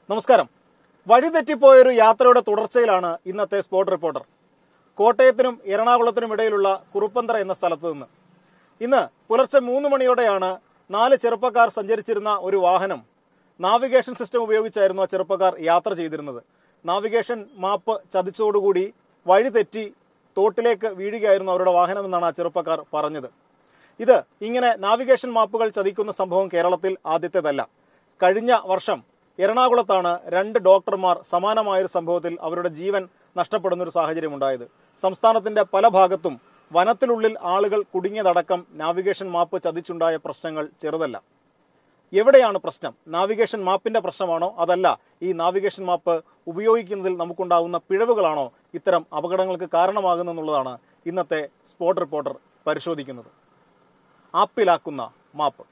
നമസ്കാരം വഴിതെറ്റിപ്പോയൊരു യാത്രയുടെ തുടർച്ചയിലാണ് ഇന്നത്തെ സ്പോട്ട് റിപ്പോർട്ടർ കോട്ടയത്തിനും എറണാകുളത്തിനും ഇടയിലുള്ള കുറുപ്പന്തറ എന്ന സ്ഥലത്ത് നിന്ന് ഇന്ന് പുലർച്ചെ മൂന്ന് മണിയോടെയാണ് നാല് ചെറുപ്പക്കാർ സഞ്ചരിച്ചിരുന്ന ഒരു വാഹനം നാവിഗേഷൻ സിസ്റ്റം ഉപയോഗിച്ചായിരുന്നു ആ ചെറുപ്പക്കാർ യാത്ര ചെയ്തിരുന്നത് നാവിഗേഷൻ മാപ്പ് ചതിച്ചതോടുകൂടി വഴി തെറ്റി തോട്ടിലേക്ക് വീഴുകയായിരുന്നു അവരുടെ വാഹനമെന്നാണ് ആ ചെറുപ്പക്കാർ പറഞ്ഞത് ഇത് ഇങ്ങനെ നാവിഗേഷൻ മാപ്പുകൾ ചതിക്കുന്ന സംഭവം കേരളത്തിൽ ആദ്യത്തേതല്ല കഴിഞ്ഞ വർഷം എറണാകുളത്താണ് രണ്ട് ഡോക്ടർമാർ സമാനമായൊരു സംഭവത്തിൽ അവരുടെ ജീവൻ നഷ്ടപ്പെടുന്ന ഒരു സാഹചര്യം ഉണ്ടായത് സംസ്ഥാനത്തിന്റെ പല ഭാഗത്തും വനത്തിനുള്ളിൽ ആളുകൾ കുടുങ്ങിയതടക്കം നാവിഗേഷൻ മാപ്പ് ചതിച്ചുണ്ടായ പ്രശ്നങ്ങൾ ചെറുതല്ല എവിടെയാണ് പ്രശ്നം നാവിഗേഷൻ മാപ്പിന്റെ പ്രശ്നമാണോ അതല്ല ഈ നാവിഗേഷൻ മാപ്പ് ഉപയോഗിക്കുന്നതിൽ നമുക്കുണ്ടാകുന്ന പിഴവുകളാണോ ഇത്തരം അപകടങ്ങൾക്ക് കാരണമാകുന്നെന്നുള്ളതാണ് ഇന്നത്തെ സ്പോട്ട് റിപ്പോർട്ടർ പരിശോധിക്കുന്നത് ആപ്പിലാക്കുന്ന മാപ്പ്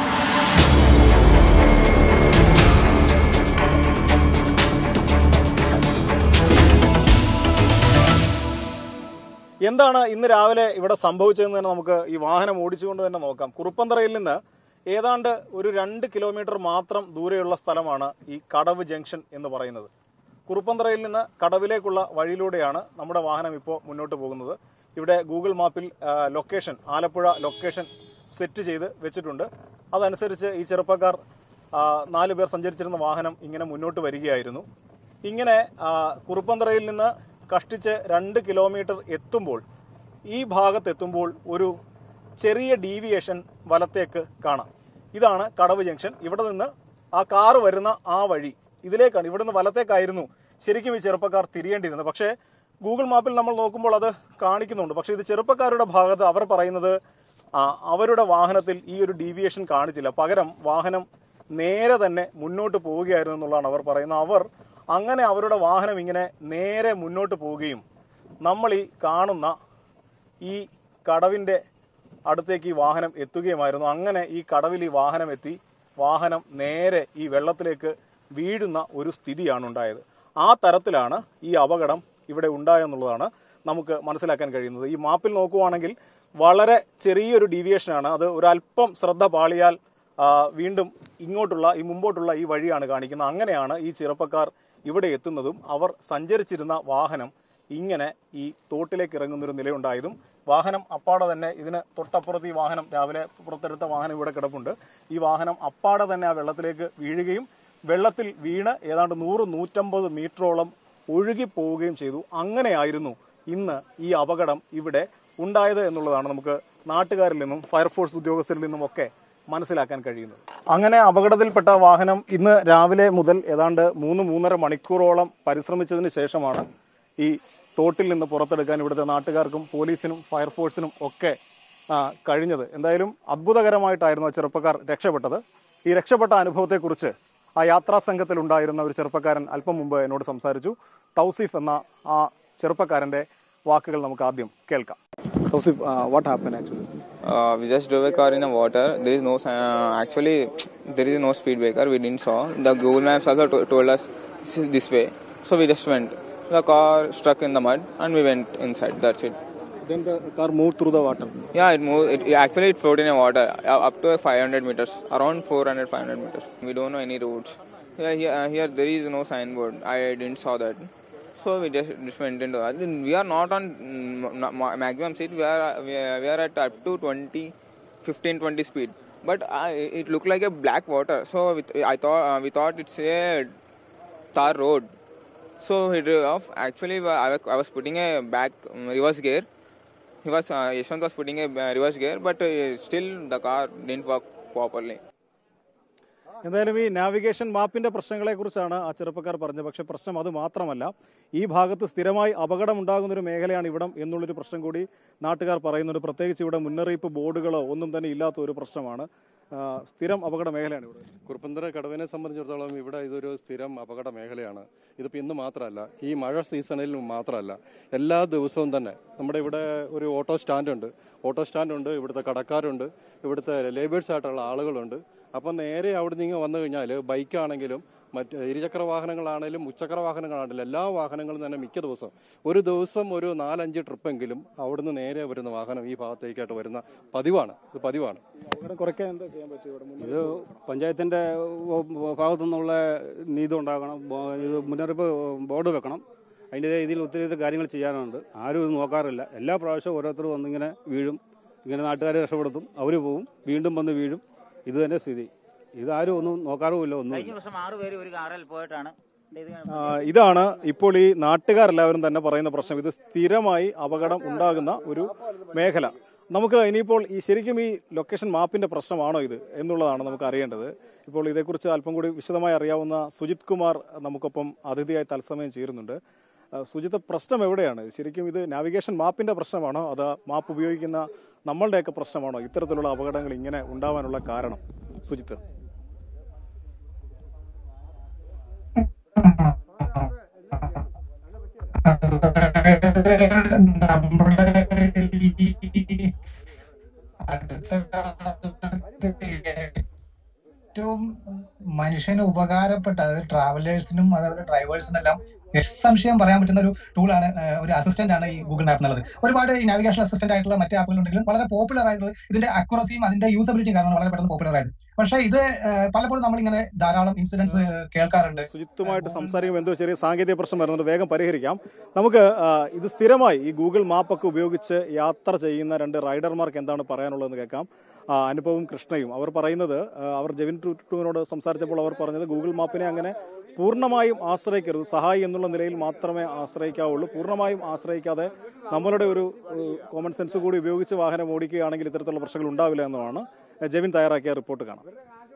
എന്താണ് ഇന്ന് രാവിലെ ഇവിടെ സംഭവിച്ചതെന്ന് തന്നെ നമുക്ക് ഈ വാഹനം ഓടിച്ചുകൊണ്ട് തന്നെ നോക്കാം കുറുപ്പന്തറയിൽ നിന്ന് ഏതാണ്ട് ഒരു രണ്ട് കിലോമീറ്റർ മാത്രം ദൂരെയുള്ള സ്ഥലമാണ് ഈ കടവ് ജംഗ്ഷൻ എന്ന് പറയുന്നത് കുറുപ്പന്തറയിൽ നിന്ന് കടവിലേക്കുള്ള വഴിയിലൂടെയാണ് നമ്മുടെ വാഹനം ഇപ്പോൾ മുന്നോട്ട് പോകുന്നത് ഇവിടെ ഗൂഗിൾ മാപ്പിൽ ആ, ലൊക്കേഷൻ ആലപ്പുഴ ലൊക്കേഷൻ സെറ്റ് ചെയ്ത് വെച്ചിട്ടുണ്ട് അതനുസരിച്ച് ഈ ചെറുപ്പക്കാർ ആ, നാല് പേർ സഞ്ചരിച്ചിരുന്ന വാഹനം ഇങ്ങനെ മുന്നോട്ട് വരികയായിരുന്നു ഇങ്ങനെ ആ, കുറുപ്പന്തറയിൽ നിന്ന് കഷ്ടിച്ച് രണ്ട് കിലോമീറ്റർ എത്തുമ്പോൾ ഈ ഭാഗത്ത് എത്തുമ്പോൾ ഒരു ചെറിയ ഡീവിയേഷൻ വലത്തേക്ക് കാണാം ഇതാണ് കടവ് ജംഗ്ഷൻ ഇവിടെ നിന്ന് ആ കാറ് വരുന്ന ആ വഴി ഇതിലേക്കാണ് ഇവിടുന്ന് വലത്തേക്കായിരുന്നു ശരിക്കും ഈ ചെറുപ്പക്കാർ തിരിയേണ്ടിയിരുന്നത് പക്ഷേ ഗൂഗിൾ മാപ്പിൽ നമ്മൾ നോക്കുമ്പോൾ അത് കാണിക്കുന്നുണ്ട് പക്ഷേ ഇത് ചെറുപ്പക്കാരുടെ ഭാഗത്ത് അവർ പറയുന്നത് ആ, അവരുടെ വാഹനത്തിൽ ഈ ഒരു ഡീവിയേഷൻ കാണിച്ചില്ല പകരം വാഹനം നേരെ തന്നെ മുന്നോട്ട് പോവുകയായിരുന്നു എന്നുള്ളതാണ് അവർ പറയുന്നത് അവർ അങ്ങനെ അവരുടെ വാഹനം ഇങ്ങനെ നേരെ മുന്നോട്ട് പോവുകയും നമ്മൾ ഈ കാണുന്ന ഈ കടവിന്റെ അടുത്തേക്ക് ഈ വാഹനം എത്തുകയുമായിരുന്നു അങ്ങനെ ഈ കടവിൽ ഈ വാഹനം എത്തി വാഹനം നേരെ ഈ വെള്ളത്തിലേക്ക് വീഴുന്ന ഒരു സ്ഥിതിയാണ് ഉണ്ടായത് ആ തരത്തിലാണ് ഈ അപകടം ഇവിടെ ഉണ്ടായെന്നുള്ളതാണ് നമുക്ക് മനസ്സിലാക്കാൻ കഴിയുന്നത് ഈ മാപ്പിൽ നോക്കുവാണെങ്കിൽ വളരെ ചെറിയൊരു ഡീവിയേഷനാണ് അത് ഒരല്പം ശ്രദ്ധ പാളിയാൽ ആ, വീണ്ടും ഇങ്ങോട്ടുള്ള ഈ മുമ്പോട്ടുള്ള ഈ വഴിയാണ് കാണിക്കുന്നത് അങ്ങനെയാണ് ഈ ചെറുപ്പക്കാർ ഇവിടെ എത്തുന്നതും അവർ സഞ്ചരിച്ചിരുന്ന വാഹനം ഇങ്ങനെ ഈ തോട്ടിലേക്ക് ഇറങ്ങുന്നൊരു നിലയുണ്ടായതും വാഹനം അപ്പാടെ തന്നെ ഇതിന് തൊട്ടപ്പുറത്ത് ഈ വാഹനം രാവിലെ പുറത്തെടുത്ത വാഹനം ഇവിടെ കിടപ്പുണ്ട് ഈ വാഹനം അപ്പാടെ തന്നെ ആ വെള്ളത്തിലേക്ക് വീഴുകയും വെള്ളത്തിൽ വീണ് ഏതാണ്ട് നൂറ് നൂറ്റമ്പത് മീറ്ററോളം ഒഴുകി പോവുകയും ചെയ്തു അങ്ങനെയായിരുന്നു ഇന്ന് ഈ അപകടം ഇവിടെ ഉണ്ടായത് എന്നുള്ളതാണ് നമുക്ക് നാട്ടുകാരിൽ നിന്നും ഫയർഫോഴ്സ് ഉദ്യോഗസ്ഥരിൽ നിന്നും ഒക്കെ മനസ്സിലാക്കാൻ കഴിയുന്നത് അങ്ങനെ അപകടത്തിൽപ്പെട്ട വാഹനം ഇന്ന് രാവിലെ മുതൽ ഏതാണ്ട് മൂന്ന് മൂന്നര മണിക്കൂറോളം പരിശ്രമിച്ചതിന് ശേഷമാണ് ഈ തോട്ടിൽ നിന്ന് പുറത്തെടുക്കാൻ ഇവിടുത്തെ നാട്ടുകാർക്കും പോലീസിനും ഫയർഫോഴ്സിനും ഒക്കെ ആ, കഴിഞ്ഞത് എന്തായാലും അത്ഭുതകരമായിട്ടായിരുന്നു ആ ചെറുപ്പക്കാർ രക്ഷപ്പെട്ടത് ഈ രക്ഷപ്പെട്ട അനുഭവത്തെക്കുറിച്ച് ആ യാത്രാ സംഘത്തിൽ ഉണ്ടായിരുന്ന ഒരു ചെറുപ്പക്കാരൻ അല്പം മുമ്പ് എന്നോട് സംസാരിച്ചു തൗസീഫ് എന്ന ആ ചെറുപ്പക്കാരന്റെ വാക്കുകൾ നമുക്ക് ആദ്യം കേൾക്കാം Tauseef what happen actually Uh, we just drove a car in the water. There is no uh, actually there is no speed breaker. We didn't saw. The Google Maps also to- told us this is this way, so we just went. The car struck in the mud and we went inside. That's it. Then the car moved through the water. Yeah, it moved. It, it actually it floated in the water uh, up to 500 meters, around 400 500 meters. We don't know any routes. Yeah, here, uh, here there is no signboard. I didn't saw that. So we just, just went into that. Then We are not on mm, ma- ma- maximum speed. We are, we are we are at up to 20, 15, 20 speed. But I, it looked like a black water. So we, I thought uh, we thought it's a tar road. So he drove off. Actually, I was, I was putting a back um, reverse gear. He was uh, Yashwant was putting a uh, reverse gear, but uh, still the car didn't work properly. എന്തായാലും ഈ navigation മാപ്പിന്റെ പ്രശ്നങ്ങളെ കുറിച്ചാണ് ആ ചെറുപ്പക്കാർ പറഞ്ഞത് പക്ഷെ പ്രശ്നം അത് മാത്രമല്ല ഈ ഭാഗത്ത് സ്ഥിരമായി അപകടം ഉണ്ടാകുന്ന ഒരു മേഖലയാണ് ഇവിടം എന്നുള്ളൊരു പ്രശ്നം കൂടി നാട്ടുകാർ പറയുന്നുണ്ട് പ്രത്യേകിച്ച് ഇവിടെ മുന്നറിയിപ്പ് ബോർഡുകളോ ഒന്നും തന്നെ ഇല്ലാത്ത ഒരു പ്രശ്നമാണ് ആ, സ്ഥിരം അപകട മേഖലയാണ് ഇവിടെ കുറുപ്പന്തറ കടവിനെ സംബന്ധിച്ചിടത്തോളം ഇവിടെ ഇതൊരു സ്ഥിരം അപകട മേഖലയാണ് ഇതിപ്പോൾ ഇന്ന് മാത്രമല്ല ഈ മഴ സീസണിൽ മാത്രമല്ല എല്ലാ ദിവസവും തന്നെ നമ്മുടെ ഇവിടെ ഒരു ഓട്ടോ സ്റ്റാൻഡുണ്ട് ഓട്ടോ സ്റ്റാൻഡുണ്ട് ഇവിടുത്തെ കടക്കാരുണ്ട് ഇവിടുത്തെ ലേബേഴ്സ് ആയിട്ടുള്ള ആളുകളുണ്ട് അപ്പം നേരെ അവിടെ നിന്ന് വന്നു കഴിഞ്ഞാൽ ബൈക്കാണെങ്കിലും മറ്റ് ഇരുചക്ര വാഹനങ്ങളാണേലും മുച്ചക്ര വാഹനങ്ങളാണേലും എല്ലാ വാഹനങ്ങളും തന്നെ മിക്ക ദിവസം ഒരു ദിവസം ഒരു നാലഞ്ച് ട്രിപ്പെങ്കിലും അവിടുന്ന് നേരെ വരുന്ന വാഹനം ഈ ഭാഗത്തേക്കായിട്ട് വരുന്ന പതിവാണ് ഇത് പതിവാണ് അപകടം കുറയ്ക്കാൻ എന്താ ചെയ്യാൻ പറ്റും ഇവിടെ മുന്നിൽ? ഇത് പഞ്ചായത്തിന്റെ ഭാഗത്തു നിന്നുള്ള നീതി ഉണ്ടാകണം ബോ- ഇത് മുന്നറിയിപ്പ് ബോർഡ് വെക്കണം അതിൻ്റെ രീതിയിൽ ഒത്തിരി ഇത് കാര്യങ്ങൾ ചെയ്യാനുണ്ട് ആരും ഇത് നോക്കാറില്ല എല്ലാ പ്രാവശ്യവും ഓരോരുത്തർ വന്നിങ്ങനെ വീഴും ഇങ്ങനെ നാട്ടുകാരെ രക്ഷപ്പെടുത്തും അവർ പോവും വീണ്ടും വന്ന് വീഴും ഇത് തന്നെ സ്ഥിതി ഇതാരും ഒന്നും നോക്കാറുമില്ല ഒന്നും കഴിഞ്ഞ വർഷം ആറ് പേര് ഒരു കാറിൽ പോയിട്ടാണ് ഇത് ആ, ഇതാണ് ഇപ്പോൾ ഈ നാട്ടുകാരെല്ലാവരും തന്നെ പറയുന്ന പ്രശ്നം ഇത് സ്ഥിരമായി അപകടം ഉണ്ടാകുന്ന ഒരു മേഖല നമുക്ക് ഇനിയിപ്പോൾ ഈ ശരിക്കും ഈ ലൊക്കേഷൻ മാപ്പിന്റെ പ്രശ്നമാണോ ഇത് എന്നുള്ളതാണ് നമുക്ക് അറിയേണ്ടത് ഇപ്പോൾ ഇതേക്കുറിച്ച് അല്പം കൂടി വിശദമായി അറിയാവുന്ന സുജിത് കുമാർ നമുക്കൊപ്പം അതിഥിയായി തത്സമയം ചേരുന്നുണ്ട് ആ, സുജിത്ത് പ്രശ്നം എവിടെയാണ് ശരിക്കും ഇത് നാവിഗേഷൻ മാപ്പിന്റെ പ്രശ്നമാണോ അത് മാപ്പ് ഉപയോഗിക്കുന്ന നമ്മളുടെയൊക്കെ പ്രശ്നമാണോ ഇത്തരത്തിലുള്ള അപകടങ്ങൾ ഇങ്ങനെ ഉണ്ടാവാനുള്ള കാരണം സുജിത്ത് നമ്മുടെ ഈ അടുത്ത കാലത്ത് ഏറ്റവും മനുഷ്യന് ഉപകാരപ്പെട്ട അതായത് ട്രാവലേഴ്സിനും അതേപോലെ ഡ്രൈവേഴ്സിനെല്ലാം നിസ്സംശയം പറയാൻ പറ്റുന്ന ഒരു ടൂളാണ് ഒരു അസിസ്റ്റന്റ് ആണ് ഈ ഗൂഗിൾ മാപ്പ് എന്നുള്ളത് ഒരുപാട് ഈ നാവിഗേഷൻ അസിസ്റ്റന്റ് ആയിട്ടുള്ള മറ്റ് ആപ്പുകൾ ഉണ്ടെങ്കിലും വളരെ പോപ്പുലർ ആയത് ഇതിന്റെ അക്യുറസിയും അതിന്റെ യൂസബിലിറ്റിയും കാരണം വളരെ പെട്ടെന്ന് പോപ്പുലർ ആയത് പക്ഷേ ഇത് ഏഹ്, പലപ്പോഴും നമ്മളിങ്ങനെ ധാരാളം ഇൻസിഡൻസ് കേൾക്കാറുണ്ട് സുജിത്തുമായിട്ട് സംസാരിക്കുമ്പോൾ എന്തോ ചെറിയ സാങ്കേതിക പ്രശ്നം വരുന്നുണ്ട് വേഗം പരിഹരിക്കാം നമുക്ക് ആ, ഇത് സ്ഥിരമായി ഈ ഗൂഗിൾ മാപ്പൊക്കെ ഉപയോഗിച്ച് യാത്ര ചെയ്യുന്ന രണ്ട് റൈഡർമാർക്ക് എന്താണ് പറയാനുള്ളതെന്ന് കേൾക്കാം ആ, അനുപവും കൃഷ്ണയും അവർ പറയുന്നത് ആ, അവർ ജെവിൻ ടുവിനോട് സംസാരിച്ചപ്പോൾ അവർ പറഞ്ഞത് ഗൂഗിൾ മാപ്പിനെ അങ്ങനെ പൂർണ്ണമായും ആശ്രയിക്കരുത് സഹായി എന്നുള്ള നിലയിൽ മാത്രമേ ആശ്രയിക്കാവുള്ളൂ പൂർണ്ണമായും ആശ്രയിക്കാതെ നമ്മളുടെ ഒരു കോമൺ സെൻസ് കൂടി ഉപയോഗിച്ച് വാഹനം ഓടിക്കുകയാണെങ്കിൽ ഇത്തരത്തിലുള്ള പ്രശ്നങ്ങൾ ഉണ്ടാവില്ല എന്നതാണ് ജെവിൻ തയ്യാറാക്കിയ റിപ്പോർട്ട് കാണാം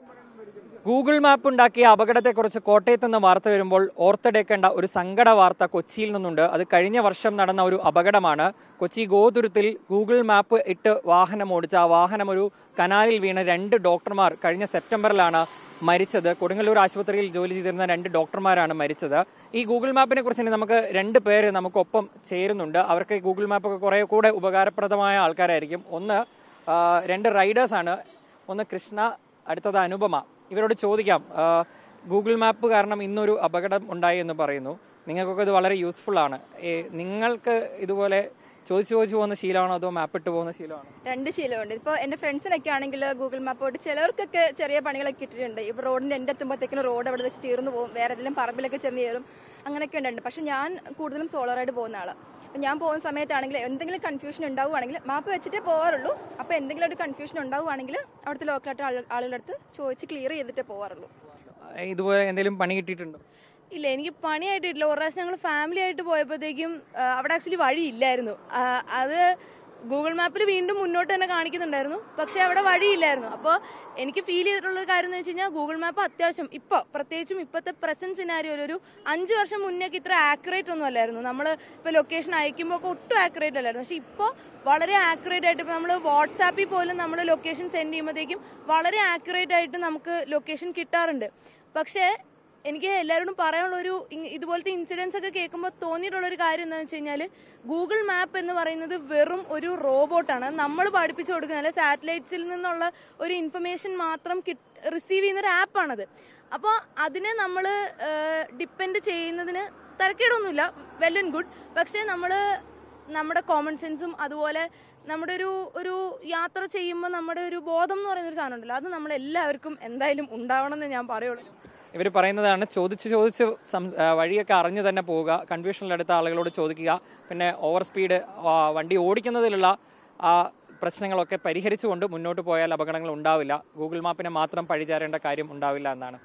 ഗൂഗിൾ മാപ്പ് ഉണ്ടാക്കിയ അപകടത്തെക്കുറിച്ച് കോട്ടയത്ത് നിന്ന് വാർത്ത വരുമ്പോൾ ഓർത്തെടുക്കേണ്ട ഒരു സങ്കട വാർത്ത കൊച്ചിയിൽ നിന്നുണ്ട് അത് കഴിഞ്ഞ വർഷം നടന്ന ഒരു അപകടമാണ് കൊച്ചി ഗോതുരത്തിൽ ഗൂഗിൾ മാപ്പ് ഇട്ട് വാഹനം ഓടിച്ച ആ വാഹനം ഒരു കനാലിൽ വീണ് രണ്ട് ഡോക്ടർമാർ കഴിഞ്ഞ സെപ്റ്റംബറിലാണ് മരിച്ചത് കൊടുങ്ങല്ലൂർ ആശുപത്രിയിൽ ജോലി ചെയ്തിരുന്ന രണ്ട് ഡോക്ടർമാരാണ് മരിച്ചത് ഈ ഗൂഗിൾ മാപ്പിനെ കുറിച്ച് ഇനി നമുക്ക് രണ്ട് പേര് നമുക്കൊപ്പം ചേരുന്നുണ്ട് അവർക്ക് ഈ ഗൂഗിൾ മാപ്പൊക്കെ കുറെ കൂടെ ഉപകാരപ്രദമായ ആൾക്കാരായിരിക്കും ഒന്ന് ആ, രണ്ട് റൈഡേഴ്സാണ് ഒന്ന് കൃഷ്ണ അടുത്തത് അനുപമ ഇവരോട് ചോദിക്കാം ആ, ഗൂഗിൾ മാപ്പ് കാരണം ഇന്നൊരു അപകടം ഉണ്ടായി എന്ന് പറയുന്നു നിങ്ങൾക്കൊക്കെ ഇത് വളരെ യൂസ്ഫുൾ ആണ് ഏ, നിങ്ങൾക്ക് ഇതുപോലെ ചോദിച്ചു ചോദിച്ചു പോകുന്ന ശീലമാണോ അതോ മാപ്പ് ഇട്ട് പോകുന്ന ശീലമാണോ രണ്ട് ശീലമുണ്ട് ഇപ്പോൾ എൻ്റെ ഫ്രണ്ട്സിനൊക്കെ ആണെങ്കിൽ ഗൂഗിൾ മാപ്പ് തൊട്ട് ചിലർക്കൊക്കെ ചെറിയ പണികളൊക്കെ ഇട്ടിട്ടുണ്ട് ഇപ്പോൾ റോഡിൻ്റെ എൻ്റെ എത്തുമ്പോഴത്തേക്കിനും റോഡ് അവിടെ വെച്ച് തീർന്നു പോകും വേറെ ഏതെങ്കിലും പറമ്പിലൊക്കെ ചെന്ന് കയറും അങ്ങനെയൊക്കെ ഉണ്ട് പക്ഷെ ഞാൻ കൂടുതലും സോളറായിട്ട് പോകുന്ന ആളാണ് അപ്പം ഞാൻ പോകുന്ന സമയത്താണെങ്കിൽ എന്തെങ്കിലും കൺഫ്യൂഷൻ ഉണ്ടാവുകയാണെങ്കിൽ മാപ്പ് വെച്ചിട്ടേ പോകാറുള്ളൂ അപ്പോൾ എന്തെങ്കിലും ഒരു കൺഫ്യൂഷൻ ഉണ്ടാവുകയാണെങ്കിൽ അവിടുത്തെ ലോക്കലായിട്ട് ആളുകളുടെ അടുത്ത് ചോദിച്ച് ക്ലിയർ ചെയ്തിട്ടേ പോകാറുള്ളൂ ഇതുപോലെ എന്തെങ്കിലും പണി കിട്ടിയിട്ടുണ്ടോ ഇല്ല എനിക്ക് പണിയായിട്ടില്ല ഒരു പ്രാവശ്യം ഞങ്ങൾ ഫാമിലി ആയിട്ട് പോയപ്പോഴത്തേക്കും ആ, അവിടെ ആക്ച്വലി വഴി ഇല്ലായിരുന്നു ആ, അത് ഗൂഗിൾ മാപ്പിൽ വീണ്ടും മുന്നോട്ട് തന്നെ കാണിക്കുന്നുണ്ടായിരുന്നു പക്ഷെ അവിടെ വഴിയില്ലായിരുന്നു അപ്പോൾ എനിക്ക് ഫീൽ ചെയ്തിട്ടുള്ള ഒരു കാര്യം എന്ന് വെച്ച് കഴിഞ്ഞാൽ ഗൂഗിൾ മാപ്പ് അത്യാവശ്യം ഇപ്പോൾ പ്രത്യേകിച്ചും ഇപ്പോഴത്തെ പ്രസന്റ് സിനാരിയോയിൽ ഒരു അഞ്ച് വർഷം മുന്നേക്ക് ഇത്ര ആക്യുറേറ്റ് ഒന്നും അല്ലായിരുന്നു നമ്മൾ ഇപ്പോൾ ലൊക്കേഷൻ അയക്കുമ്പോൾ ഒക്കെ ഒട്ടും ആക്യുറേറ്റ് അല്ലായിരുന്നു പക്ഷെ ഇപ്പോൾ വളരെ ആക്യുറേറ്റ് ആയിട്ട് ഇപ്പോൾ നമ്മൾ വാട്സാപ്പിൽ പോലും നമ്മൾ ലൊക്കേഷൻ സെൻഡ് ചെയ്യുമ്പോഴത്തേക്കും വളരെ ആക്യുറേറ്റ് ആയിട്ട് നമുക്ക് ലൊക്കേഷൻ കിട്ടാറുണ്ട് പക്ഷേ എനിക്ക് എല്ലാവരോടും പറയാനുള്ള ഒരു ഇങ് ഇതുപോലത്തെ ഇൻസിഡൻസ് ഒക്കെ കേൾക്കുമ്പോൾ തോന്നിയിട്ടുള്ള ഒരു കാര്യം എന്താണെന്ന് വെച്ച് കഴിഞ്ഞാൽ ഗൂഗിൾ മാപ്പ് എന്ന് പറയുന്നത് വെറും ഒരു റോബോട്ടാണ് നമ്മൾ പഠിപ്പിച്ചു കൊടുക്കുന്ന അല്ലെ സാറ്റലൈറ്റ്സിൽ നിന്നുള്ള ഒരു ഇൻഫർമേഷൻ മാത്രം റിസീവ് ചെയ്യുന്ന ഒരു ആപ്പാണത് അപ്പോൾ അതിനെ നമ്മൾ ഡിപ്പെൻഡ് ചെയ്യുന്നതിന് തരക്കേടൊന്നുമില്ല വെൽ ആൻഡ് ഗുഡ് പക്ഷേ നമ്മൾ നമ്മുടെ കോമൺ സെൻസും അതുപോലെ നമ്മുടെ ഒരു ഒരു യാത്ര ചെയ്യുമ്പോൾ നമ്മുടെ ഒരു ബോധം എന്ന് പറയുന്ന ഒരു സാധനം ഉണ്ടല്ലോ അത് നമ്മൾ എല്ലാവർക്കും എന്തായാലും ഉണ്ടാവണം എന്ന് ഞാൻ പറയുള്ളൂ ഇവർ പറയുന്നതാണ് ചോദിച്ച് ചോദിച്ച് സം- ആ, വഴിയൊക്കെ അറിഞ്ഞു തന്നെ പോവുക കൺഫ്യൂഷനിലെടുത്ത ആളുകളോട് ചോദിക്കുക പിന്നെ ഓവർ സ്പീഡ് ആ, വണ്ടി ഓടിക്കുന്നതിലുള്ള ആ പ്രശ്നങ്ങളൊക്കെ പരിഹരിച്ചുകൊണ്ട് മുന്നോട്ട് പോയാൽ അപകടങ്ങൾ ഉണ്ടാവില്ല ഗൂഗിൾ മാപ്പിനെ മാത്രം പഴിചാരേണ്ട കാര്യം ഉണ്ടാവില്ല എന്നാണ്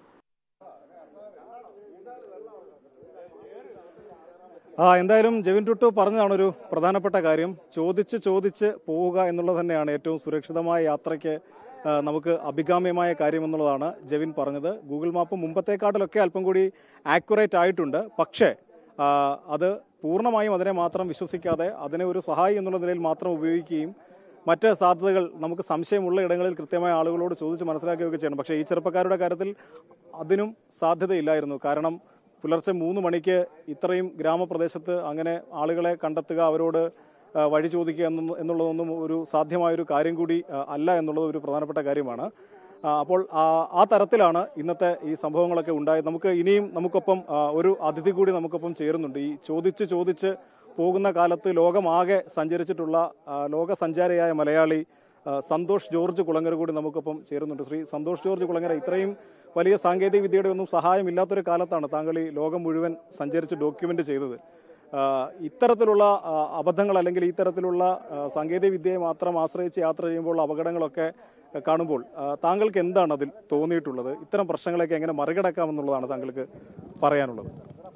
ആ എന്തായാലും ജെവിൻ ടുട്ടു പറഞ്ഞതാണ് ഒരു പ്രധാനപ്പെട്ട കാര്യം ചോദിച്ച് ചോദിച്ച് പോവുക എന്നുള്ളത് തന്നെയാണ് ഏറ്റവും സുരക്ഷിതമായ യാത്രയ്ക്ക് ആ, നമുക്ക് അഭികാമ്യമായ കാര്യം എന്നുള്ളതാണ് ജെവിൻ പറഞ്ഞത് ഗൂഗിൾ മാപ്പ് മുമ്പത്തേക്കാട്ടിലൊക്കെ അല്പം കൂടി ആക്യുറേറ്റ് ആയിട്ടുണ്ട് പക്ഷേ ആ, അത് പൂർണ്ണമായും അതിനെ മാത്രം വിശ്വസിക്കാതെ അതിനെ ഒരു സഹായി എന്നുള്ള നിലയിൽ മാത്രം ഉപയോഗിക്കുകയും മറ്റ് സാധ്യതകൾ നമുക്ക് സംശയമുള്ള ഇടങ്ങളിൽ കൃത്യമായ ആളുകളോട് ചോദിച്ച് മനസ്സിലാക്കുകയൊക്കെ ചെയ്യണം പക്ഷേ ഈ ചെറുപ്പക്കാരുടെ കാര്യത്തിൽ അതിനും സാധ്യതയില്ലായിരുന്നു കാരണം പുലർച്ചെ മൂന്ന് മണിക്ക് ഇത്രയും ഗ്രാമപ്രദേശത്ത് അങ്ങനെ ആളുകളെ കണ്ടെത്തുക അവരോട് ആ, വഴി ചോദിക്കുക എന്നൊന്നും എന്നുള്ളതൊന്നും ഒരു സാധ്യമായൊരു കാര്യം കൂടി ആ, അല്ല എന്നുള്ളത് ഒരു പ്രധാനപ്പെട്ട കാര്യമാണ് ആ, അപ്പോൾ ആ ആ തരത്തിലാണ് ഇന്നത്തെ ഈ സംഭവങ്ങളൊക്കെ ഉണ്ടായത് നമുക്ക് ഇനിയും നമുക്കൊപ്പം ആ, ഒരു അതിഥി കൂടി നമുക്കൊപ്പം ചേരുന്നുണ്ട് ഈ ചോദിച്ച് ചോദിച്ച് പോകുന്ന കാലത്ത് ലോകമാകെ സഞ്ചരിച്ചിട്ടുള്ള ആ, ലോക സഞ്ചാരിയായ മലയാളി ആ, സന്തോഷ് ജോർജ് കുളങ്ങര കൂടി നമുക്കൊപ്പം ചേരുന്നുണ്ട് ശ്രീ സന്തോഷ് ജോർജ് കുളങ്ങര ഇത്രയും വലിയ സാങ്കേതിക വിദ്യയുടെ ഒന്നും സഹായമില്ലാത്തൊരു കാലത്താണ് താങ്കൾ ഈ ലോകം മുഴുവൻ സഞ്ചരിച്ച് ഡോക്യുമെന്റ് ചെയ്തത് ആ, ഇത്തരത്തിലുള്ള ആ, അബദ്ധങ്ങൾ അല്ലെങ്കിൽ ഇത്തരത്തിലുള്ള ആ, സാങ്കേതിക വിദ്യയെ മാത്രം ആശ്രയിച്ച് യാത്ര ചെയ്യുമ്പോൾ അപകടങ്ങളൊക്കെ കാണുമ്പോൾ ആ, താങ്കൾക്ക് എന്താണ് അതിൽ തോന്നിയിട്ടുള്ളത് ഇത്തരം പ്രശ്നങ്ങളെയൊക്കെ എങ്ങനെ മറികടക്കാമെന്നുള്ളതാണ് താങ്കൾക്ക് പറയാനുള്ളത്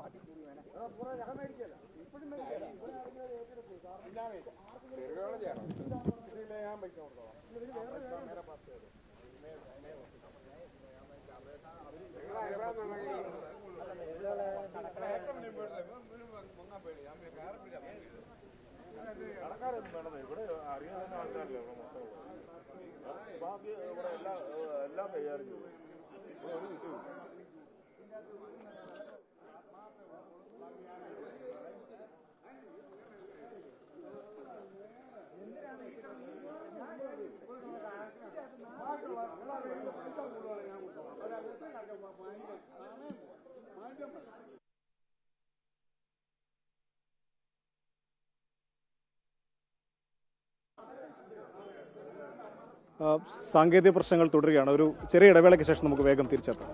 ആ, സാങ്കേതിക പ്രശ്നങ്ങൾ തുടരുകയാണ് ഒരു ചെറിയ ഇടവേളയ്ക്ക് ശേഷം നമുക്ക് വേഗം തിരിച്ചെത്താം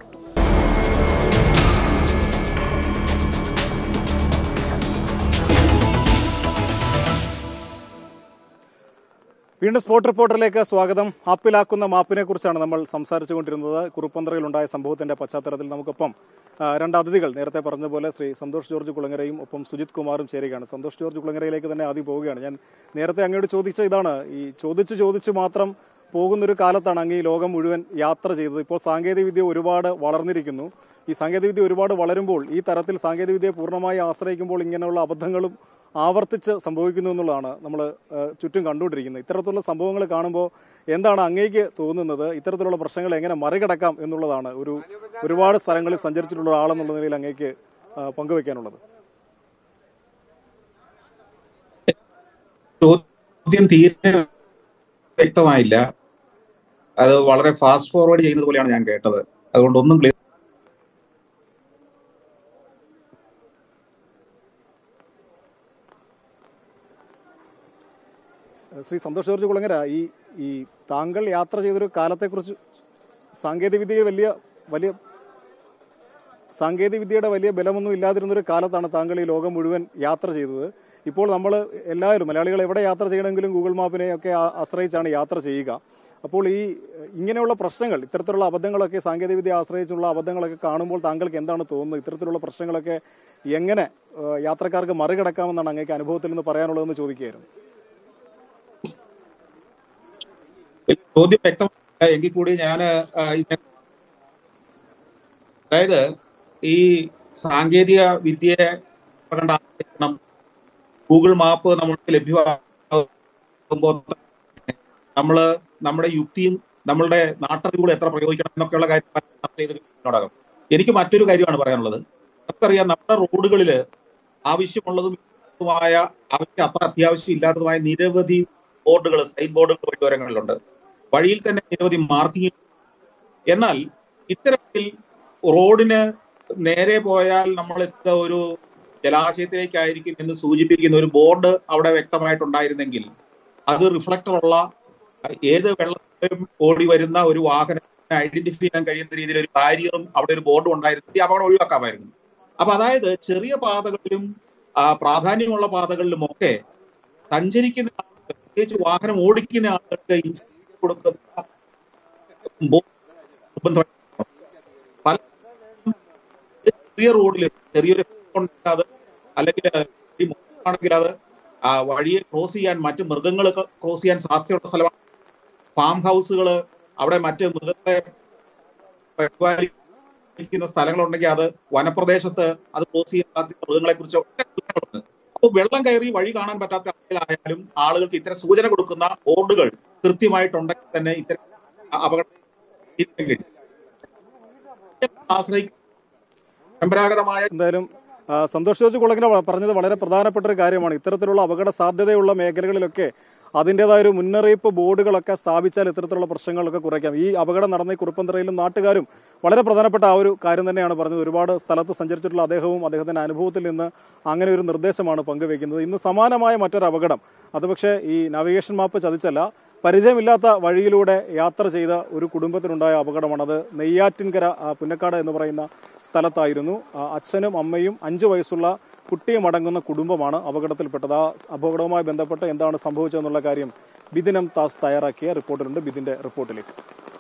വീണ്ടും സ്പോട്ട് റിപ്പോർട്ടറിലേക്ക് സ്വാഗതം ആപ്പിലാക്കുന്ന മാപ്പിനെ കുറിച്ചാണ് നമ്മൾ സംസാരിച്ചുകൊണ്ടിരുന്നത് കുറുപ്പന്തറയിലുണ്ടായ സംഭവത്തിന്റെ പശ്ചാത്തലത്തിൽ നമുക്കൊപ്പം ആ, രണ്ട് അതിഥികൾ നേരത്തെ പറഞ്ഞ പോലെ ശ്രീ സന്തോഷ് ജോർജ് കുളങ്ങരയും ഒപ്പം സുജിത് കുമാറും ചേരുകയാണ് സന്തോഷ് ജോർജ് കുളങ്ങരയിലേക്ക് തന്നെ ആദ്യം പോവുകയാണ് ഞാൻ നേരത്തെ അങ്ങോട്ട് ചോദിച്ച ഇതാണ് ഈ ചോദിച്ച് ചോദിച്ച് മാത്രം പോകുന്നൊരു കാലത്താണ് അങ്ങ് ഈ ലോകം മുഴുവൻ യാത്ര ചെയ്തത് ഇപ്പോൾ സാങ്കേതികവിദ്യ ഒരുപാട് വളർന്നിരിക്കുന്നു ഈ സാങ്കേതികവിദ്യ ഒരുപാട് വളരുമ്പോൾ ഈ തരത്തിൽ സാങ്കേതികവിദ്യയെ പൂർണ്ണമായി ആശ്രയിക്കുമ്പോൾ ഇങ്ങനെയുള്ള അബദ്ധങ്ങളും ആവർത്തിച്ച് സംഭവിക്കുന്നു എന്നുള്ളതാണ് നമ്മൾ ചുറ്റും കണ്ടുകൊണ്ടിരിക്കുന്നത് ഇത്തരത്തിലുള്ള സംഭവങ്ങൾ കാണുമ്പോൾ എന്താണ് അങ്ങേക്ക് തോന്നുന്നത് ഇത്തരത്തിലുള്ള പ്രശ്നങ്ങൾ എങ്ങനെ മറികടക്കാം എന്നുള്ളതാണ് ഒരു ഒരുപാട് സ്ഥലങ്ങളിൽ സഞ്ചരിച്ചിട്ടുള്ള ആളെന്നുള്ള നിലയിൽ അങ്ങേക്ക് ആ, പങ്കുവെക്കാനുള്ളത് ചോദ്യം തീരെ വ്യക്തമായില്ല അത് വളരെ ഫാസ്റ്റ് ഫോർവേഡ് ചെയ്യുന്നത് പോലെയാണ് ഞാൻ കേട്ടത് അതുകൊണ്ട് ഒന്നും ക്ലിയർ ശ്രീ സന്തോഷ് ജോർജ് കുളങ്ങര ഈ ഈ താങ്കൾ യാത്ര ചെയ്തൊരു കാലത്തെക്കുറിച്ച് സാങ്കേതികവിദ്യയെ വലിയ വലിയ സാങ്കേതികവിദ്യയുടെ വലിയ ബലമൊന്നും ഇല്ലാതിരുന്നൊരു കാലത്താണ് താങ്കൾ ഈ ലോകം മുഴുവൻ യാത്ര ചെയ്തത് ഇപ്പോൾ നമ്മൾ എല്ലാവരും മലയാളികൾ എവിടെ യാത്ര ചെയ്യണമെങ്കിലും ഗൂഗിൾ മാപ്പിനെയൊക്കെ ആ- ആശ്രയിച്ചാണ് യാത്ര ചെയ്യുക അപ്പോൾ ഈ എഹ്, ഇങ്ങനെയുള്ള പ്രശ്നങ്ങൾ ഇത്തരത്തിലുള്ള അബദ്ധങ്ങളൊക്കെ സാങ്കേതികവിദ്യ ആശ്രയിച്ചുള്ള അബദ്ധങ്ങളൊക്കെ കാണുമ്പോൾ താങ്കൾക്ക് എന്താണ് തോന്നുന്നത് ഇത്തരത്തിലുള്ള പ്രശ്നങ്ങളൊക്കെ എങ്ങനെ ഏഹ്, യാത്രക്കാർക്ക് മറികടക്കാമെന്നാണ് അങ്ങേക്ക് അനുഭവത്തിൽ നിന്ന് പറയാനുള്ളതെന്ന് ചോദിക്കുകയായിരുന്നു ചോദ്യം വ്യക്തമല്ല എങ്കിൽ കൂടി ഞാൻ അതായത് ഈ സാങ്കേതിക വിദ്യയെ കണ്ട ആശ്രയിക്കണം ഗൂഗിൾ മാപ്പ് നമ്മൾക്ക് ലഭ്യമാകുമ്പോൾ നമ്മള് നമ്മുടെ യുക്തിയും നമ്മളുടെ നാട്ടറിവുകൾ എത്ര പ്രയോഗിക്കണം എന്നൊക്കെയുള്ള കാര്യം ചർച്ച ചെയ്ത് ഇതിനോടകം എനിക്ക് മറ്റൊരു കാര്യമാണ് പറയാനുള്ളത് നമുക്കറിയാം നമ്മുടെ റോഡുകളിൽ ആവശ്യമുള്ളതും ഇല്ലാത്തതുമായ ആവശ്യം അത്ര അത്യാവശ്യം ഇല്ലാത്തതുമായ നിരവധി ബോർഡുകൾ സൈൻ ബോർഡുകൾ വഴിയോരങ്ങളിലുണ്ട് വഴിയിൽ തന്നെ നിരവധി മാർക്കിംഗ് എന്നാൽ ഇത്തരത്തിൽ റോഡിന് നേരെ പോയാൽ നമ്മൾ എത്തുക ഒരു ജലാശയത്തിലേക്കായിരിക്കും എന്ന് സൂചിപ്പിക്കുന്ന ഒരു ബോർഡ് അവിടെ വ്യക്തമായിട്ടുണ്ടായിരുന്നെങ്കിൽ അത് റിഫ്ലക്ടർ ഉള്ള ഏത് വെള്ളത്തിലും ഓടി വരുന്ന ഒരു വാഹനത്തിനെ ഐഡന്റിഫൈ ചെയ്യാൻ കഴിയുന്ന രീതിയിൽ ഒരു ബാരിയറും അവിടെ ഒരു ബോർഡും ഉണ്ടായിരുന്നെങ്കിൽ അപകടം ഒഴിവാക്കാമായിരുന്നു അപ്പൊ അതായത് ചെറിയ പാതകളിലും ആ, പ്രാധാന്യമുള്ള പാതകളിലും ഒക്കെ സഞ്ചരിക്കുന്ന ആളുകൾ, പ്രത്യേകിച്ച് വാഹനം ഓടിക്കുന്ന ആളുകൾക്ക് ഇൻഫർമേഷൻ കൊടുക്കുന്ന ബോർഡ് നിർബന്ധമായിട്ടും പല ചെറിയ റോഡിൽ ചെറിയൊരു ഉണ്ടെങ്കിൽ അത് അല്ലെങ്കിൽ ഈ ആണെങ്കിൽ അത് ആ വഴിയെ ക്രോസ് ചെയ്യാൻ മറ്റ് മൃഗങ്ങൾ ക്രോസ് ചെയ്യാൻ സാധ്യതയുള്ള സ്ഥലമാണ് ഫാം ഹൗസുകൾ അവിടെ മറ്റ് മൃഗങ്ങളെ പരിപാലിക്കുന്ന സ്ഥലങ്ങളുണ്ടെങ്കിൽ അത് വനപ്രദേശത്ത് അത് ക്രോസ് ചെയ്യാൻ സാധ്യത മൃഗങ്ങളെ കുറിച്ച് ഒക്കെ സൂചനകളുണ്ട് അപ്പോൾ വെള്ളം കയറി വഴി കാണാൻ പറ്റാത്ത അവസ്ഥയിലായാലും ആളുകൾക്ക് ഇത്തരം സൂചന കൊടുക്കുന്ന ബോർഡുകൾ കൃത്യമായിട്ടുണ്ടെങ്കിൽ തന്നെ ഇത്തരം അപകടം തിരിക്കാൻ കഴിയും ആശ്രയിക്കുന്ന പരമ്പരാഗതമായ എന്തായാലും ആ, സന്തോഷ് ജോർജ് കുളങ്ങര വ- പറഞ്ഞത് വളരെ പ്രധാനപ്പെട്ട ഒരു കാര്യമാണ് ഇത്തരത്തിലുള്ള അപകട സാധ്യതയുള്ള മേഖലകളിലൊക്കെ അതിൻ്റെതായ ഒരു മുന്നറിയിപ്പ് ബോർഡുകളൊക്കെ സ്ഥാപിച്ചാൽ ഇത്തരത്തിലുള്ള പ്രശ്നങ്ങളൊക്കെ കുറയ്ക്കാം ഈ അപകടം നടന്ന ഈ കുറുപ്പന്തറയിലും നാട്ടുകാരും വളരെ പ്രധാനപ്പെട്ട ആ ഒരു കാര്യം തന്നെയാണ് പറഞ്ഞത് ഒരുപാട് സ്ഥലത്ത് സഞ്ചരിച്ചിട്ടുള്ള അദ്ദേഹവും അദ്ദേഹത്തിന്റെ അനുഭവത്തിൽ നിന്ന് അങ്ങനെ ഒരു നിർദ്ദേശമാണ് പങ്കുവെക്കുന്നത് ഇന്ന് സമാനമായ മറ്റൊരു അപകടം അത് പക്ഷേ ഈ നാവിഗേഷൻ മാപ്പ് ചതിച്ചല്ല പരിചയമില്ലാത്ത വഴിയിലൂടെ യാത്ര ചെയ്ത ഒരു കുടുംബത്തിനുണ്ടായ അപകടമാണ് അത് നെയ്യാറ്റിൻകര ആ, പുന്നക്കാട് എന്ന് പറയുന്ന സ്ഥലത്തായിരുന്നു ആ, അച്ഛനും അമ്മയും അഞ്ചു വയസ്സുള്ള കുട്ടിയും അടങ്ങുന്ന കുടുംബമാണ് അപകടത്തിൽപ്പെട്ടത് ആ അപകടവുമായി ബന്ധപ്പെട്ട് എന്താണ് സംഭവിച്ചതെന്നുള്ള കാര്യം ബിദിനം താസ് തയ്യാറാക്കിയ റിപ്പോർട്ടിലുണ്ട് ബിദിന്റെ റിപ്പോർട്ടിലേക്ക്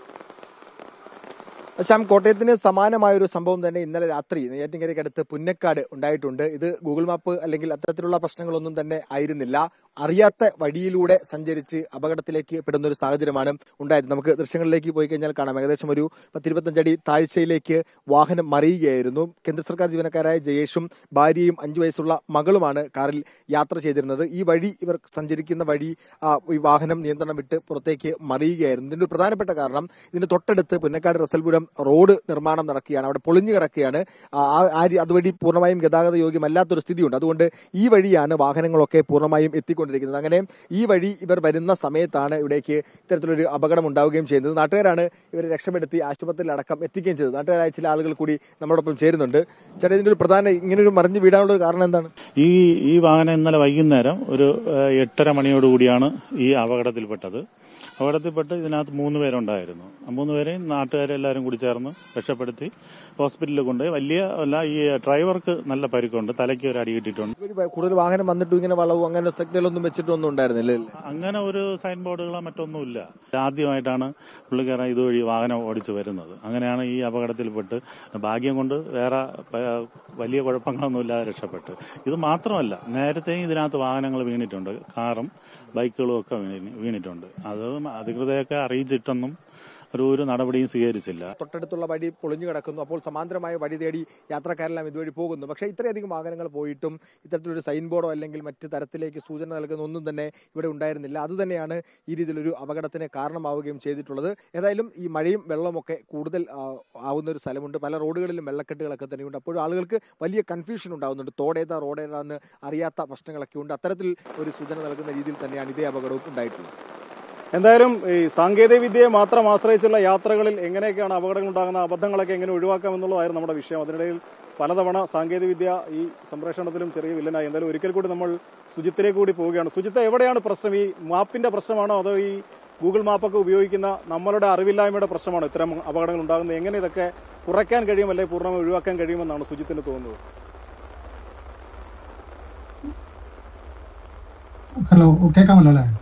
ശ്യാം കോട്ടയത്തിന് സമാനമായ ഒരു സംഭവം തന്നെ ഇന്നലെ രാത്രി നെയ്യാറ്റിൻകരയ്ക്കടുത്ത് പുന്നക്കാട് ഉണ്ടായിട്ടുണ്ട് ഇത് ഗൂഗിൾ മാപ്പ് അല്ലെങ്കിൽ അത്തരത്തിലുള്ള പ്രശ്നങ്ങളൊന്നും തന്നെ ആയിരുന്നില്ല അറിയാത്ത വഴിയിലൂടെ സഞ്ചരിച്ച് അപകടത്തിലേക്ക് പെടുന്ന ഒരു സാഹചര്യമാണ് ഉണ്ടായത് നമുക്ക് ദൃശ്യങ്ങളിലേക്ക് പോയി കഴിഞ്ഞാൽ കാണാം ഏകദേശം ഒരു പത്തിരുപത്തഞ്ചടി താഴ്ചയിലേക്ക് വാഹനം മറിയുകയായിരുന്നു കേന്ദ്ര സർക്കാർ ജീവനക്കാരായ ജയേഷും ഭാര്യയും അഞ്ചു വയസ്സുള്ള മകളുമാണ് കാറിൽ യാത്ര ചെയ്തിരുന്നത് ഈ വഴി ഇവർ സഞ്ചരിക്കുന്ന വഴി ആ, ഈ വാഹനം നിയന്ത്രണം വിട്ട് പുറത്തേക്ക് മറിയുകയായിരുന്നു ഇതിന്റെ ഒരു പ്രധാനപ്പെട്ട കാരണം ഇതിന് തൊട്ടടുത്ത് പുന്നക്കാട് റസൽപുരം റോഡ് നിർമ്മാണം നടക്കുകയാണ് അവിടെ പൊളിഞ്ഞു കിടക്കുകയാണ് ആ ആ രീ- അതുവഴി പൂർണ്ണമായും ഗതാഗത യോഗ്യമല്ലാത്തൊരു സ്ഥിതിയുണ്ട് അതുകൊണ്ട് ഈ വഴിയാണ് വാഹനങ്ങളൊക്കെ പൂർണ്ണമായും എത്തിക്കൊണ്ടിരിക്കുന്നത് അങ്ങനെ ഈ വഴി ഇവർ വരുന്ന സമയത്താണ് ഇവിടേക്ക് ഇത്തരത്തിലൊരു അപകടം ഉണ്ടാവുകയും ചെയ്യുന്നത് നാട്ടുകാരാണ് ഇവരെ രക്ഷപ്പെടുത്തി ആശുപത്രിയിൽ അടക്കം എത്തിക്കുകയും ചെയ്തത് നാട്ടുകാരായ ചില ആളുകൾ കൂടി നമ്മളോടൊപ്പം ചേരുന്നുണ്ട് ചേട്ടാ ഇതിന്റെ ഒരു പ്രധാന ഇങ്ങനെ ഒരു മറിഞ്ഞു വീഴാനുള്ള ഒരു കാരണം എന്താണ് ഈ ഈ വാഹനം ഇന്നലെ വൈകുന്നേരം ഒരു ഏഹ്, എട്ടര മണിയോടുകൂടിയാണ് ഈ അപകടത്തിൽപ്പെട്ടത് അപകടത്തിൽപ്പെട്ട് ഇതിനകത്ത് മൂന്ന് പേരുണ്ടായിരുന്നു ആ മൂന്ന് പേരെയും നാട്ടുകാരെല്ലാവരും കൂടി ചേർന്ന് രക്ഷപ്പെടുത്തി ഹോസ്പിറ്റലിൽ കൊണ്ടുപോയി വലിയ അല്ല ഈ ഡ്രൈവർക്ക് നല്ല പരിക്കുണ്ട് തലയ്ക്ക് ഒരു അടി കിട്ടിയിട്ടുണ്ട് ഒരു കൂടുതൽ വാഹനം വന്നിട്ടും ഇങ്ങനെ വളവും അങ്ങനെ സെക്ടറിലൊന്നും വെച്ചിട്ടൊന്നും ഉണ്ടായിരുന്നില്ല അല്ലേ? അങ്ങനെ ഒരു സൈൻ ബോർഡുകളോ മറ്റൊന്നുമില്ല ആദ്യമായിട്ടാണ് പുള്ളിക്കാരൻ ഇതുവഴി വാഹനം ഓടിച്ചു വരുന്നത് അങ്ങനെയാണ് ഈ അപകടത്തിൽപ്പെട്ട് ഭാഗ്യം കൊണ്ട് വേറെ പ- വലിയ കുഴപ്പങ്ങളൊന്നുമില്ലാതെ രക്ഷപ്പെട്ട് ഇത് മാത്രമല്ല നേരത്തെയും ഇതിനകത്ത് വാഹനങ്ങൾ വീണിട്ടുണ്ട് കാറും ബൈക്കുകളും ഒക്കെ വീണി- വീണിട്ടുണ്ട് അത് അധികൃതരെയൊക്കെ അറിയിച്ചിട്ടൊന്നും ഒരു ഒരു നടപടിയും സ്വീകരിച്ചില്ല തൊട്ടടുത്തുള്ള വഴി പൊളിഞ്ഞു കിടക്കുന്നു അപ്പോൾ സമാന്തരമായ വഴി തേടി യാത്രക്കാരെല്ലാം ഇതുവഴി പോകുന്നു പക്ഷേ ഇത്രയധികം വാഹനങ്ങൾ പോയിട്ടും ഇത്തരത്തിലൊരു സൈൻ ബോർഡോ അല്ലെങ്കിൽ മറ്റ് തരത്തിലേക്ക് സൂചന നൽകുന്ന ഒന്നും തന്നെ ഇവിടെ ഉണ്ടായിരുന്നില്ല അത് തന്നെയാണ് ഈ രീതിയിലൊരു അപകടത്തിന് കാരണമാവുകയും ചെയ്തിട്ടുള്ളത് ഏതായാലും ഈ മഴയും വെള്ളമൊക്കെ കൂടുതൽ ആ, ആവുന്ന ഒരു സ്ഥലമുണ്ട് പല റോഡുകളിലും വെള്ളക്കെട്ടുകളൊക്കെ തന്നെയുണ്ട് അപ്പോൾ ആളുകൾക്ക് വലിയ കൺഫ്യൂഷൻ ഉണ്ടാവുന്നുണ്ട് തോടേതാ റോഡേതാന്ന് അറിയാത്ത പ്രശ്നങ്ങളൊക്കെ ഉണ്ട് അത്തരത്തിൽ ഒരു സൂചന നൽകുന്ന രീതിയിൽ തന്നെയാണ് ഇതേ അപകടവും ഉണ്ടായിട്ടുള്ളത് എന്തായാലും ഈ സാങ്കേതിക വിദ്യയെ മാത്രം ആശ്രയിച്ചുള്ള യാത്രകളിൽ എങ്ങനെയൊക്കെയാണ് അപകടങ്ങൾ ഉണ്ടാകുന്ന അബദ്ധങ്ങളൊക്കെ എങ്ങനെ ഒഴിവാക്കാം എന്നുള്ളതായിരുന്നു നമ്മുടെ വിഷയം അതിനിടയിൽ പലതവണ സാങ്കേതിക വിദ്യ ഈ സംപ്രേഷണത്തിലും ചെറിയ വില്ലനായി എന്തായാലും ഒരിക്കൽ കൂടി നമ്മൾ സുജിത്തിലേക്ക് കൂടി പോവുകയാണ് സുജിത്ത് എവിടെയാണ് പ്രശ്നം ഈ മാപ്പിന്റെ പ്രശ്നമാണോ അതോ ഈ ഗൂഗിൾ മാപ്പൊക്കെ ഉപയോഗിക്കുന്ന നമ്മളുടെ അറിവില്ലായ്മയുടെ പ്രശ്നമാണോ ഇത്തരം അപകടങ്ങൾ ഉണ്ടാകുന്നത് എങ്ങനെ ഇതൊക്കെ കുറയ്ക്കാൻ കഴിയും അല്ലെങ്കിൽ പൂർണ്ണമായി ഒഴിവാക്കാൻ കഴിയുമെന്നാണ് സുജിത്തിന് തോന്നുന്നത് ഹലോ കേൾക്കാമല്ലോ അല്ലേ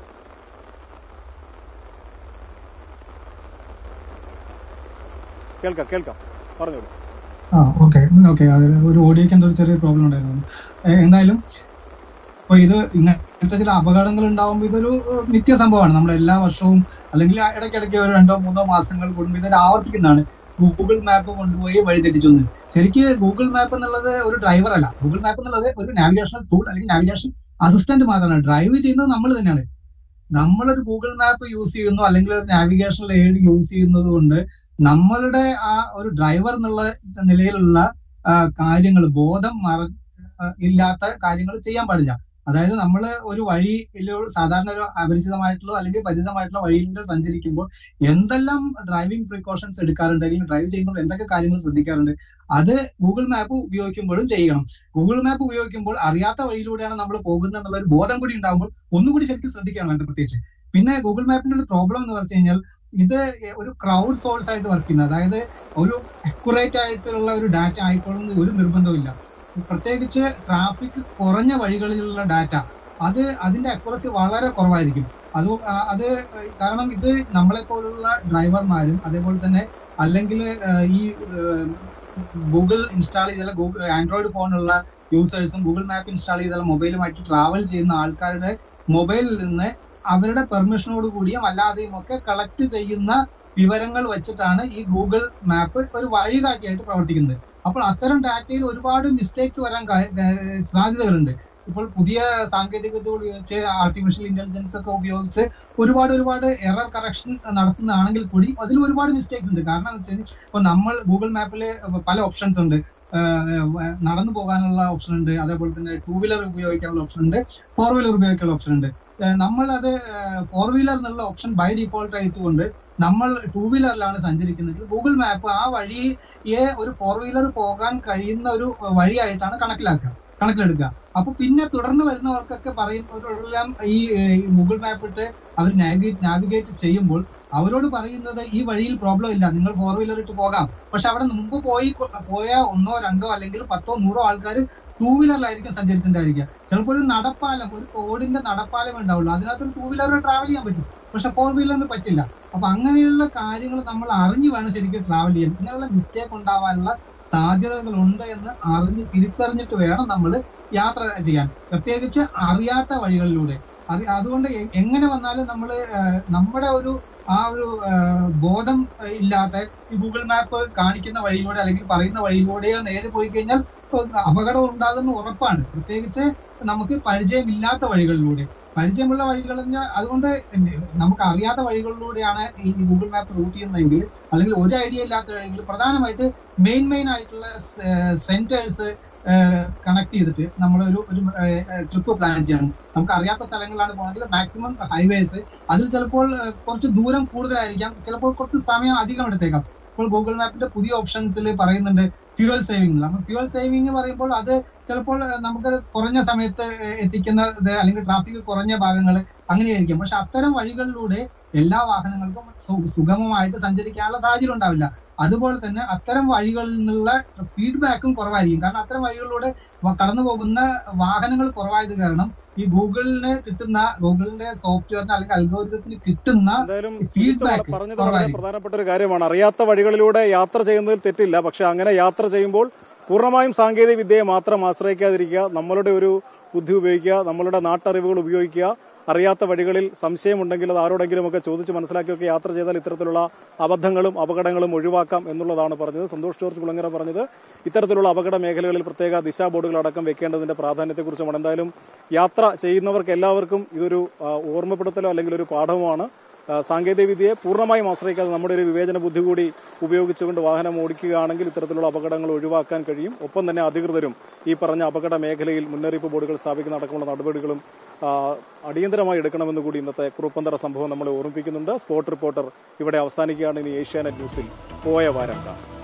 കേൾക്കാം കേൾക്കാം പറഞ്ഞോളൂ ആ ഓക്കെ ഓക്കെ അത് ഒരു ഓഡിയോക്ക് എന്തോ ഒരു ചെറിയ പ്രോബ്ലം ഉണ്ടായിരുന്നു ഏ, എന്തായാലും ഇപ്പൊ ഇത് ഇങ്ങനത്തെ ചില അപകടങ്ങൾ ഉണ്ടാവുമ്പോൾ ഇതൊരു ഏഹ്, നിത്യ സംഭവമാണ് നമ്മൾ എല്ലാ വർഷവും അല്ലെങ്കിൽ ഇടയ്ക്കിടയ്ക്ക് ഒരു രണ്ടോ മൂന്നോ മാസങ്ങൾ കൂടുമ്പോൾ ഇത് ആവർത്തിക്കുന്നതാണ് ഗൂഗിൾ മാപ്പ് കൊണ്ടുപോയി വഴി തെറ്റിച്ചു ശരിക്ക് ഗൂഗിൾ മാപ്പ് എന്നുള്ളത് ഒരു ഡ്രൈവർ അല്ല ഗൂഗിൾ മാപ്പ് എന്നുള്ളത് ഒരു നാവിഗേഷൻ ടൂൾ അല്ലെങ്കിൽ നാവിഗേഷൻ അസിസ്റ്റന്റ് മാത്രമാണ് ഡ്രൈവ് ചെയ്യുന്നത് നമ്മൾ തന്നെയാണ് നമ്മളൊരു ഗൂഗിൾ മാപ്പ് യൂസ് ചെയ്യുന്നു അല്ലെങ്കിൽ ഒരു നാവിഗേഷണൽ എയ്ഡ് യൂസ് ചെയ്യുന്നത് കൊണ്ട് നമ്മളുടെ ആ ഒരു ഡ്രൈവർ എന്നുള്ള നിലയിലുള്ള കാര്യങ്ങൾ ബോധം മറ ആ, ഇല്ലാത്ത കാര്യങ്ങൾ ചെയ്യാൻ പാടില്ല അതായത് നമ്മൾ ഒരു വഴി സാധാരണ ഒരു അപരിചിതമായിട്ടുള്ള അല്ലെങ്കിൽ പരിചിതമായിട്ടുള്ള വഴിയിലൂടെ സഞ്ചരിക്കുമ്പോൾ എന്തെല്ലാം ഡ്രൈവിംഗ് പ്രിക്കോഷൻസ് എടുക്കാറുണ്ട് അല്ലെങ്കിൽ ഡ്രൈവ് ചെയ്യുമ്പോൾ എന്തൊക്കെ കാര്യങ്ങൾ ശ്രദ്ധിക്കാറുണ്ട് അത് ഗൂഗിൾ മാപ്പ് ഉപയോഗിക്കുമ്പോഴും ചെയ്യണം ഗൂഗിൾ മാപ്പ് ഉപയോഗിക്കുമ്പോൾ അറിയാത്ത വഴിയിലൂടെയാണ് നമ്മൾ പോകുന്നത് എന്നുള്ള ഒരു ബോധം കൂടി ഉണ്ടാകുമ്പോൾ ഒന്നുകൂടി ശരിക്കും ശ്രദ്ധിക്കണം അതിന്റെ പ്രത്യേകിച്ച് പിന്നെ ഗൂഗിൾ മാപ്പിന്റെ ഒരു പ്രോബ്ലം എന്ന് പറഞ്ഞു കഴിഞ്ഞാൽ ഇത് ഒരു ക്രൗഡ് സോഴ്സ് ആയിട്ട് വർക്ക് ചെയ്യുന്നത് അതായത് ഒരു അക്യുറേറ്റ് ആയിട്ടുള്ള ഒരു ഡാറ്റ ആയിക്കോളുന്ന ഒരു നിർബന്ധമില്ല പ്രത്യേകിച്ച് ട്രാഫിക് കുറഞ്ഞ വഴികളിലുള്ള ഡാറ്റ അത് അതിന്റെ അക്യുറസി വളരെ കുറവായിരിക്കും അത് ആ, അത് കാരണം ഇത് നമ്മളെ പോലുള്ള ഡ്രൈവർമാരും അതേപോലെ തന്നെ അല്ലെങ്കിൽ ഈ ഗൂഗിൾ ഇൻസ്റ്റാൾ ചെയ്ത ഗൂഗിൾ ആൻഡ്രോയിഡ് ഫോണുള്ള യൂസേഴ്സും ഗൂഗിൾ മാപ്പ് ഇൻസ്റ്റാൾ ചെയ്ത മൊബൈലുമായിട്ട് ട്രാവൽ ചെയ്യുന്ന ആൾക്കാരുടെ മൊബൈലിൽ നിന്ന് അവരുടെ പെർമിഷനോട് കൂടിയും അല്ലാതെയും ഒക്കെ കളക്ട് ചെയ്യുന്ന വിവരങ്ങൾ വെച്ചിട്ടാണ് ഈ ഗൂഗിൾ മാപ്പ് ഒരു വഴികാട്ടിയായിട്ട് പ്രവർത്തിക്കുന്നത് അപ്പോൾ അത്തരം ഡാറ്റയിൽ ഒരുപാട് മിസ്റ്റേക്സ് വരാൻ കാ- കാ- സാധ്യതകളുണ്ട് ഇപ്പോൾ പുതിയ സാങ്കേതിക വിദ്യ ഉപയോഗിച്ച് ആർട്ടിഫിഷ്യൽ ഇന്റലിജൻസ് ഒക്കെ ഉപയോഗിച്ച് ഒരുപാട് ഒരുപാട് എറർ കറക്ഷൻ നടത്തുന്നതാണെങ്കിൽ കൂടി അതിൽ ഒരുപാട് മിസ്റ്റേക്സ് ഉണ്ട് കാരണം എന്ന് വെച്ചാൽ ഇപ്പോൾ നമ്മൾ ഗൂഗിൾ മാപ്പിൽ പല ഓപ്ഷൻസ് ഉണ്ട് ആഹ് നടന്നു പോകാനുള്ള ഓപ്ഷൻ ഉണ്ട് അതേപോലെ തന്നെ ടൂ വീലർ ഉപയോഗിക്കാനുള്ള ഓപ്ഷൻ ഉണ്ട് ഫോർ വീലർ ഉപയോഗിക്കാനുള്ള ഓപ്ഷൻ ഉണ്ട് ഏഹ് നമ്മൾ അത് ഫോർ വീലർ എന്നുള്ള ഓപ്ഷൻ ബൈ ഡിഫോൾട്ട് ആയിട്ടുകൊണ്ട് നമ്മൾ ടൂ വീലറിലാണ് സഞ്ചരിക്കുന്നത് ഗൂഗിൾ മാപ്പ് ആ വഴിയെ ഒരു ഫോർ വീലർ പോകാൻ കഴിയുന്ന ഒരു വഴിയായിട്ടാണ് കണക്കിലാക്കുക കണക്കിലെടുക്കുക അപ്പൊ പിന്നെ തുടർന്ന് വരുന്നവർക്കൊക്കെ പറയുന്നവരെല്ലാം ഈ ഏഹ്, ഗൂഗിൾ മാപ്പ് ഇട്ട് അവർ നാവിഗേറ്റ് നാവിഗേറ്റ് ചെയ്യുമ്പോൾ അവരോട് പറയുന്നത് ഈ വഴിയിൽ പ്രോബ്ലം ഇല്ല നിങ്ങൾ ഫോർ വീലർ ഇട്ട് പോകാം പക്ഷെ അവിടെ മുമ്പ് പോയി കൊ- പോയ ഒന്നോ രണ്ടോ അല്ലെങ്കിൽ പത്തോ നൂറോ ആൾക്കാർ ടൂ വീലറിലായിരിക്കും സഞ്ചരിച്ചിട്ടുണ്ടായിരിക്കുക ചിലപ്പോൾ ഒരു നടപ്പാലം ഒരു തോടിന്റെ നടപ്പാലം ഉണ്ടാവുള്ളൂ അതിനകത്ത് ടൂ വീലറിൽ ട്രാവൽ ചെയ്യാൻ പറ്റും പക്ഷെ ഫോർ വീലറിന് പറ്റില്ല അപ്പൊ അങ്ങനെയുള്ള കാര്യങ്ങൾ നമ്മൾ അറിഞ്ഞു വേണം ശരിക്കും ട്രാവൽ ചെയ്യാൻ ഇങ്ങനെയുള്ള മിസ്റ്റേക്ക് ഉണ്ടാവാനുള്ള സാധ്യതകളുണ്ട് എന്ന് അറിഞ്ഞ് തിരിച്ചറിഞ്ഞിട്ട് വേണം നമ്മൾ യാത്ര ചെയ്യാൻ പ്രത്യേകിച്ച് അറിയാത്ത വഴികളിലൂടെ അറി അതുകൊണ്ട് എ- എങ്ങനെ വന്നാലും നമ്മൾ നമ്മുടെ ഒരു ആ ഒരു ആ, ബോധം ആ, ഇല്ലാത്ത ഈ ഗൂഗിൾ മാപ്പ് കാണിക്കുന്ന വഴിയിലൂടെ അല്ലെങ്കിൽ പറയുന്ന വഴിയിലൂടെയോ നേരെ പോയി കഴിഞ്ഞാൽ ഇപ്പൊ അപകടം ഉണ്ടാകുന്ന ഉറപ്പാണ് പ്രത്യേകിച്ച് നമുക്ക് പരിചയമില്ലാത്ത വഴികളിലൂടെ പരിചയമുള്ള വഴികൾ അതുകൊണ്ട് നമുക്ക് അറിയാത്ത വഴികളിലൂടെയാണ് ഈ ഗൂഗിൾ മാപ്പ് റൂട്ട് ചെയ്യുന്നതെങ്കിൽ അല്ലെങ്കിൽ ഒരു ഐഡിയ ഇല്ലാത്ത വഴികൾ പ്രധാനമായിട്ട് മെയിൻ മെയിൻ ആയിട്ടുള്ള സെന്റേഴ്സ് കണക്ട് ചെയ്തിട്ട് നമ്മൾ ഒരു ഒരു ട്രിപ്പ് പ്ലാൻ ചെയ്യണം നമുക്ക് അറിയാത്ത സ്ഥലങ്ങളിലാണ് പോകണമെങ്കിൽ മാക്സിമം ഹൈവേസ് അതിൽ ചിലപ്പോൾ ഏഹ്, കുറച്ച് ദൂരം കൂടുതലായിരിക്കാം ചിലപ്പോൾ കുറച്ച് സമയം അധികം എടുത്തേക്കാം ഇപ്പോൾ ഗൂഗിൾ മാപ്പിന്റെ പുതിയ ഓപ്ഷൻസിൽ പറയുന്നുണ്ട് ഫ്യൂവൽ സേവിംഗ് അപ്പൊ ഫ്യൂവൽ സേവിംഗ് പറയുമ്പോൾ അത് ചിലപ്പോൾ ഏഹ്, നമുക്ക് കുറഞ്ഞ സമയത്ത് ഏഹ്, എത്തിക്കുന്നത് അല്ലെങ്കിൽ ട്രാഫിക് കുറഞ്ഞ ഭാഗങ്ങൾ അങ്ങനെയായിരിക്കും പക്ഷെ അത്തരം വഴികളിലൂടെ എല്ലാ വാഹനങ്ങൾക്കും സു- സുഗമമായിട്ട് സഞ്ചരിക്കാനുള്ള സാഹചര്യം ഉണ്ടാവില്ല അതുപോലെ തന്നെ അത്തരം വഴികളിൽ നിന്നുള്ള ഫീഡ്ബാക്കും കുറവായിരിക്കും കാരണം അത്തരം വഴികളിലൂടെ വ- കടന്നു പോകുന്ന വാഹനങ്ങൾ കുറവായത് കാരണം ഈ ഗൂഗിളിന് കിട്ടുന്ന ഗൂഗിളിന്റെ സോഫ്റ്റ്വെയറിന് അല്ലെങ്കിൽ അൽഗോരിതത്തിന് കിട്ടുന്ന എന്തായാലും ഫീഡ്ബാക്ക് പറഞ്ഞത് വളരെ കുറവായിരിക്കും പ്രധാനപ്പെട്ട ഒരു കാര്യമാണ് അറിയാത്ത വഴികളിലൂടെ യാത്ര ചെയ്യുന്നതിൽ തെറ്റില്ല പക്ഷെ അങ്ങനെ യാത്ര ചെയ്യുമ്പോൾ പൂർണ്ണമായും സാങ്കേതിക വിദ്യയെ മാത്രം ആശ്രയിക്കാതിരിക്കുക നമ്മളുടെ ഒരു ബുദ്ധി ഉപയോഗിക്കുക നമ്മളുടെ നാട്ടറിവുകൾ ഉപയോഗിക്കുക അറിയാത്ത വഴികളിൽ സംശയമുണ്ടെങ്കിൽ അത് ആരോടെങ്കിലും ഒക്കെ ചോദിച്ച് മനസ്സിലാക്കിയൊക്കെ യാത്ര ചെയ്താൽ ഇത്തരത്തിലുള്ള അബദ്ധങ്ങളും അപകടങ്ങളും ഒഴിവാക്കാം എന്നുള്ളതാണ് പറഞ്ഞത് സന്തോഷ് ജോർജ് കുളങ്ങര പറഞ്ഞത് ഇത്തരത്തിലുള്ള അപകട മേഖലകളിൽ പ്രത്യേക ദിശാ ബോർഡുകൾ അടക്കം വെക്കേണ്ടതിന്റെ പ്രാധാന്യത്തെക്കുറിച്ചുമാണ് എന്തായാലും യാത്ര ചെയ്യുന്നവർക്ക് എല്ലാവർക്കും ഇതൊരു ആ, ഓർമ്മപ്പെടുത്തലോ അല്ലെങ്കിൽ ഒരു പാഠവുമാണ് ആ, സാങ്കേതികവിദ്യയെ പൂർണ്ണമായും ആശ്രയിക്കാതെ നമ്മുടെ ഒരു വിവേചന ബുദ്ധി കൂടി ഉപയോഗിച്ചുകൊണ്ട് വാഹനം ഓടിക്കുകയാണെങ്കിൽ ഇത്തരത്തിലുള്ള അപകടങ്ങൾ ഒഴിവാക്കാൻ കഴിയും ഒപ്പം തന്നെ അധികൃതരും ഈ പറഞ്ഞ അപകട മേഖലയിൽ മുന്നറിയിപ്പ് ബോർഡുകൾ സ്ഥാപിക്കുന്ന അടക്കമുള്ള നടപടികളും ആ, അടിയന്തരമായി എടുക്കണമെന്ന് കൂടി ഇന്നത്തെ കുറുപ്പന്തറ സംഭവം നമ്മളെ ഓർമ്മിപ്പിക്കുന്നുണ്ട് സ്പോട്ട് റിപ്പോർട്ടർ ഇവിടെ അവസാനിക്കുകയാണ് ഇനി ഏഷ്യാനെറ്റ് ന്യൂസിൽ പോയ വാരം കാണാം